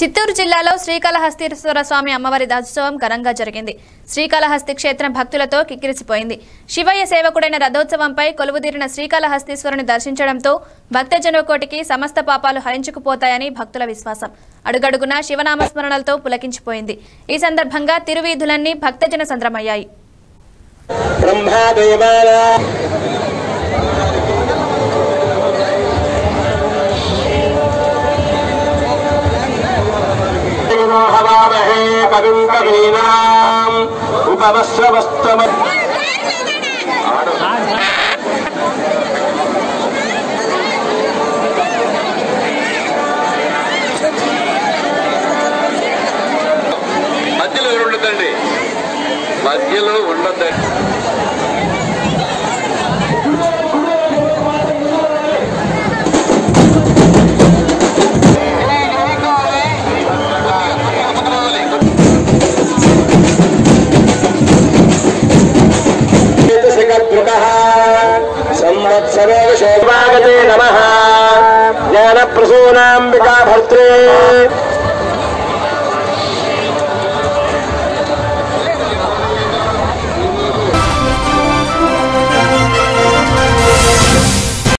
చిత్తూరు జిల్లాలో శ్రీకాళహస్తీశ్వర స్వామి అమ్మవారి దాసోత్సవం ఘనంగా జరిగింది శ్రీకాళహస్తి క్షేత్రం భక్తులతో కిక్కిరిసిపోయింది శివయ్య సేవకుడైన రథోత్సవంపై కొలువుదీరిన శ్రీకాళహస్తీశ్వరుని దర్శించడంతో భక్తజనకోటికి సమస్త పాపాలు హరించుకుపోతాయని భక్తుల విశ్వాసం అడుగడుగునా శివనామస్మరణలతో పులకించిపోయింది ఈ సందర్భంగా తిరువీధులన్నీ భక్తజన సంద్రమయ్యాయి బ్రహ్మాదేవాల హవామహే కవిం కవీనాం ఉపవస్రవస్తమ మధ్యలో ఎవరు ఉండదండి మధ్యలో ఉండద్దండి శిఖద్రుకః సంవత్సరో శోభాగతే నమః జ్ఞానప్రసూనాంబికా భర్త్రే